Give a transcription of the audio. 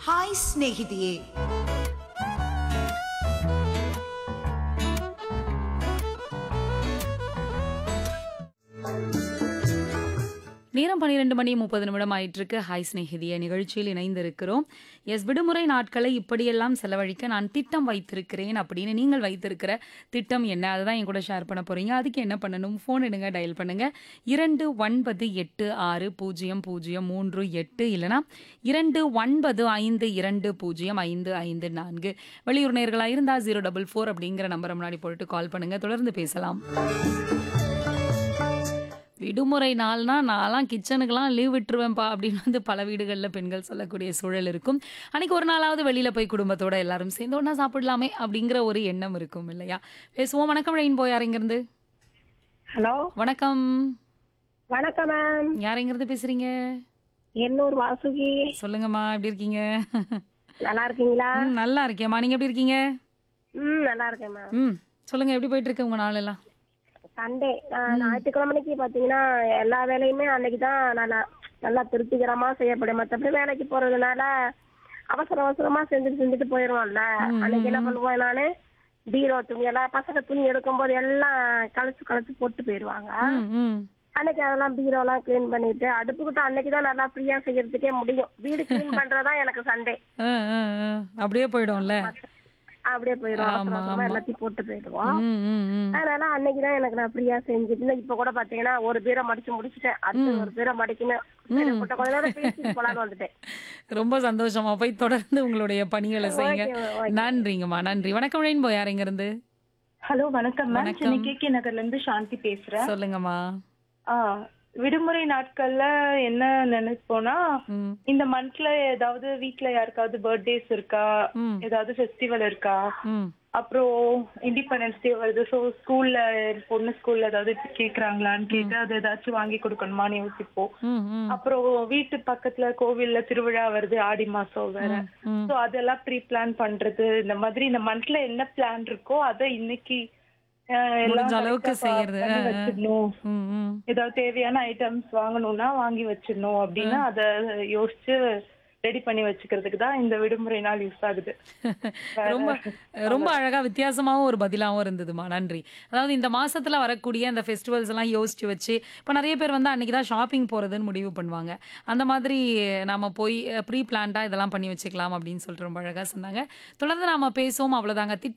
Hi ಸ್ನೇಹಿತೆಯೇ நேரம் பன்னிரெண்டு மணி முப்பது நிமிடம் ஆயிட்டிருக்கு ஹாய் ஸ்நேகிதிய நிகழ்ச்சியில் இணைந்திருக்கிறோம் எஸ் விடுமுறை நாட்களை இப்படியெல்லாம் செலவழிக்க நான் திட்டம் வைத்திருக்கிறேன் அப்படின்னு நீங்கள் வைத்திருக்கிற திட்டம் என்ன அதுதான் என் கூட ஷேர் பண்ண போறீங்க அதுக்கு என்ன பண்ணணும் ஃபோன் எடுங்க டயல் பண்ணுங்க இரண்டு ஒன்பது எட்டு ஆறு பூஜ்ஜியம் பூஜ்ஜியம் மூன்று எட்டு இல்லைனா இரண்டு ஒன்பது ஐந்து இரண்டு பூஜ்ஜியம் ஐந்து ஐந்து நான்கு வெளியூர் நேர்களாக இருந்தால் ஜீரோ டபுள் ஃபோர் அப்படிங்கிற நம்பரை முன்னாடி போட்டு கால் பண்ணுங்க தொடர்ந்து பேசலாம் விடுமுறை நாள்னா நான்லாம் கிச்சனுக்கெல்லாம் லீவ் விட்டுருவேன்ப்பா அப்படின்னு வந்து பல வீடுகளில் பெண்கள் சொல்லக்கூடிய சூழல் இருக்கும் அன்னைக்கு ஒரு நாளாவது வெளியில போய் குடும்பத்தோட எல்லாரும் சேர்ந்து ஒன்றா சாப்பிடலாமே அப்படிங்கிற ஒரு எண்ணம் இருக்கும் இல்லையா பேசுவோம் வணக்கம் ரெயின் போய் யாரைங்கிறது ஹலோ வணக்கம் வணக்கம் மேம் யாரைங்கிறது பேசுறீங்க எண்ணூர் வாசுகி சொல்லுங்கம்மா எப்படி இருக்கீங்க நல்லா இருக்கீங்களா ம், நல்லா இருக்கேம்மா நீங்க எப்படி இருக்கீங்க ம் நல்லா இருக்கேன் மேம் ம் சொல்லுங்க எப்படி போயிட்டு இருக்கு உங்க நாளெல்லாம் சண்டே ஞாயிற்றுக்கிழமைக்கு பாத்தீங்கன்னா எல்லா வேலையுமே அன்னைக்கு தான் நல்லா நல்லா திருப்திகரமா செய்யப்படும் மற்றபடி வேலைக்கு போறதுனால அவசர அவசரமா செஞ்சுட்டு செஞ்சுட்டு போயிடுவோம்ல அன்னைக்கு என்ன பண்ணுவோம் நானு பீரோ துணி எல்லாம் பசங்க துணி எடுக்கும்போது எல்லாம் கழிச்சு கழிச்சு போட்டு போயிடுவாங்க ம் ம் அன்னைக்கு அதெல்லாம் பீரோ எல்லாம் கிளீன் பண்ணிட்டு அடுப்புக்கிட்ட அன்னைக்கு தான் நல்லா ஃப்ரீயா செய்யறதுக்கே முடியும் வீடு கிளீன் பண்றதா எனக்கு சண்டே ஆ, ஆ, ஆ. அப்படியே போயிடும்ல அப்படியே போயிடும் அவசர ஆமா, அவசரமா ஆமா. எல்லாத்தையும் போட்டு போயிடுவோம் ம் ம் ம் அதனால அன்னைக்குதான் எனக்கு நான் ஃப்ரீயா செஞ்சுட்டு இப்ப கூட பாத்தீங்கன்னா ஒரு பீரை மடிச்சு முடிச்சிட்டேன் அடுத்து ஒரு பீரை மடிக்கணும் சரி, உங்கள்ட்ட கொஞ்ச நேரம் பேசிட்டு போலான்னு வந்துட்டேன் ரொம்ப சந்தோஷமா போய் தொடர்ந்து உங்களுடைய பணிகளை செய்யுங்க ஓகே, ஓகே. நன்றிங்கம்மா நன்றி வணக்கம் ரெயின்போ யாருங்க இருந்து ஹலோ வணக்கம் மேம் வணக்கம். சென்னை கே கே நகர்ல இருந்து சாந்தி பேசுறேன் சொல்லுங்கம்மா ஆ, விடுமுறை நாட்கள்ல என்ன நினைப்போம்னா ம் இந்த மந்த்ல ஏதாவது வீட்ல யாருக்காவது பர்த்டேஸ் இருக்கா ம். ஏதாவது ஃபெஸ்டிவல் இருக்கா ம் அப்புறம் இண்டிபெண்டன்ஸ் டே வருது ஸோ ஸ்கூல்ல பொண்ணு ஸ்கூல்ல ஏதாவது கேக்குறாங்களான்னு கேட்டு அது ஏதாச்சும் வாங்கி கொடுக்கணுமான்னு யோசிப்போம் ம் ம் அப்புறம் வீட்டு பக்கத்துல கோவில்ல திருவிழா வருது ஆடி மாசம் வேற ம். சோ அதெல்லாம் ப்ரீ பிளான் பண்றது இந்த மாதிரி இந்த மந்த்ல என்ன பிளான் இருக்கோ அதை இன்னைக்கு அஹ், எல்லாம் முடிஞ்ச அளவுக்கு correct ஆ செய்யறது. பண்ணி ஆ, ஆ. வச்சிடணும் ம் ம் ஏதாவது தேவையான ஐட்டம்ஸ் வாங்கணும்னா வாங்கி வச்சிடணும் அப்படின்னு அத யோசிச்சு ரெடி பண்ணி வச்சுக்கிறதுக்கு தான் இந்த விடுமுறை நாள் யூஸ் ஆகுது ரொம்ப ரொம்ப அழகா வித்தியாசமாவும் ஒரு பதிலாவும் இருந்ததுமா நன்றி அதாவது இந்த மாசத்துல வரக்கூடிய அந்த ஃபெஸ்டிவல்ஸ் எல்லாம் யோசிச்சு வச்சு இப்போ நிறைய பேர் வந்து அன்னைக்கு தான் ஷாப்பிங் போறதுன்னு முடிவு பண்ணுவாங்க அந்த மாதிரி நாம போய் ப்ரீ பிளான்டா இதெல்லாம் பண்ணி வச்சுக்கலாம் அப்படின்னு சொல்லிட்டு ரொம்ப அழகா சொன்னாங்க தொடர்ந்து நாம பேசுவோம் அவ்வளவுதாங்க திட்டம்